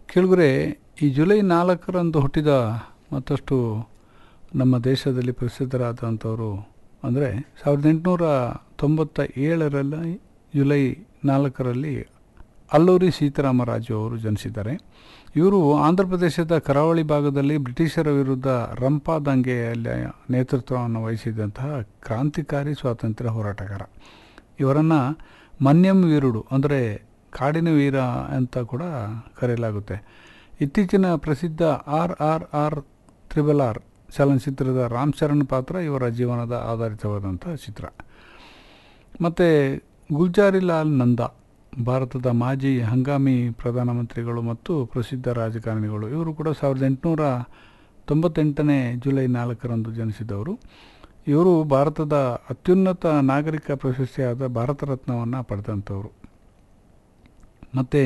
ಕೆಳಗರೆ ಈ ಜುಲೈ ನಾಲ್ಕರಂದು ಹುಟ್ಟಿದ ಮತ್ತಷ್ಟು ನಮ್ಮ ದೇಶದಲ್ಲಿ ಪ್ರಸಿದ್ಧರಾದಂಥವರು ಅಂದರೆ ಸಾವಿರದ ಎಂಟುನೂರ ತೊಂಬತ್ತ ಏಳರಲ್ಲಿ ಜುಲೈ ನಾಲ್ಕರಲ್ಲಿ ಅಲ್ಲೂರಿ ಸೀತಾರಾಮರಾಜು ಅವರು ಜನಿಸಿದ್ದಾರೆ ಇವರು ಆಂಧ್ರ ಪ್ರದೇಶದ ಕರಾವಳಿ ಭಾಗದಲ್ಲಿ ಬ್ರಿಟಿಷರ ವಿರುದ್ಧ ರಂಪಾ ದಂಗೆಯಲ್ಲಿ ನೇತೃತ್ವವನ್ನು ವಹಿಸಿದಂತಹ ಕ್ರಾಂತಿಕಾರಿ ಸ್ವಾತಂತ್ರ್ಯ ಹೋರಾಟಗಾರ ಇವರನ್ನು ಮನ್ಯಂ ವೀರುಡು ಅಂದರೆ ಕಾಡಿನ ವೀರ ಅಂತ ಕೂಡ ಕರೆಯಲಾಗುತ್ತೆ ಇತ್ತೀಚಿನ ಪ್ರಸಿದ್ಧ R R R triple R ಚಲನಚಿತ್ರದ ರಾಮ್ ಚರಣ್ ಪಾತ್ರ ಇವರ ಜೀವನದ ಆಧಾರಿತವಾದಂಥ ಚಿತ್ರ ಮತ್ತು ಗುಲ್ಜಾರಿಲಾಲ್ ನಂದಾ ಭಾರತದ ಮಾಜಿ ಹಂಗಾಮಿ ಪ್ರಧಾನಮಂತ್ರಿಗಳು ಮತ್ತು ಪ್ರಸಿದ್ಧ ರಾಜಕಾರಣಿಗಳು ಇವರು ಕೂಡ ಸಾವಿರದ ಎಂಟುನೂರ ತೊಂಬತ್ತೆಂಟನೇ ಜುಲೈ ನಾಲ್ಕರಂದು ಜನಿಸಿದವರು ಇವರು ಭಾರತದ ಅತ್ಯುನ್ನತ ನಾಗರಿಕ ಪ್ರಶಸ್ತಿಯಾದ ಭಾರತ ರತ್ನವನ್ನು ಪಡೆದಂಥವರು ಮತ್ತು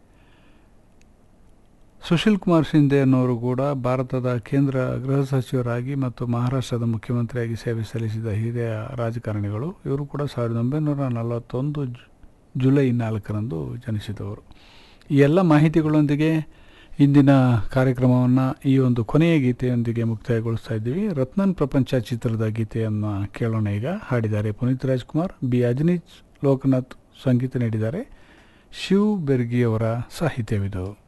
ಸುಶೀಲ್ ಕುಮಾರ್ ಶಿಂದೆ ಅನ್ನೋರು ಕೂಡ ಭಾರತದ ಕೇಂದ್ರ ಗೃಹ ಸಚಿವರಾಗಿ ಮತ್ತು ಮಹಾರಾಷ್ಟ್ರದ ಮುಖ್ಯಮಂತ್ರಿಯಾಗಿ ಸೇವೆ ಸಲ್ಲಿಸಿದ ಹಿರಿಯ ರಾಜಕಾರಣಿಗಳು ಇವರು ಕೂಡ ಸಾವಿರದ ಒಂಬೈನೂರ ನಲವತ್ತೊಂದು ಜುಲೈ ನಾಲ್ಕರಂದು ಜನಿಸಿದವರು ಈ ಎಲ್ಲ ಮಾಹಿತಿಗಳೊಂದಿಗೆ ಇಂದಿನ ಕಾರ್ಯಕ್ರಮವನ್ನು ಈ ಒಂದು ಕೊನೆಯ ಗೀತೆಯೊಂದಿಗೆ ಮುಕ್ತಾಯಗೊಳಿಸ್ತಾ ಇದ್ದೀವಿ ರತ್ನನ್ ಪ್ರಪಂಚ ಚಿತ್ರದ ಗೀತೆಯನ್ನು ಕೇಳೋಣ ಈಗ ಹಾಡಿದ್ದಾರೆ ಪುನೀತ್ ರಾಜ್ಕುಮಾರ್ ಬಿ ಅಜನೀಶ್ ಲೋಕನಾಥ್ ಸಂಗೀತ ನೀಡಿದ್ದಾರೆ ಶಿವ್ ಬೆರ್ಗಿಯವರ ಸಾಹಿತ್ಯವಿದು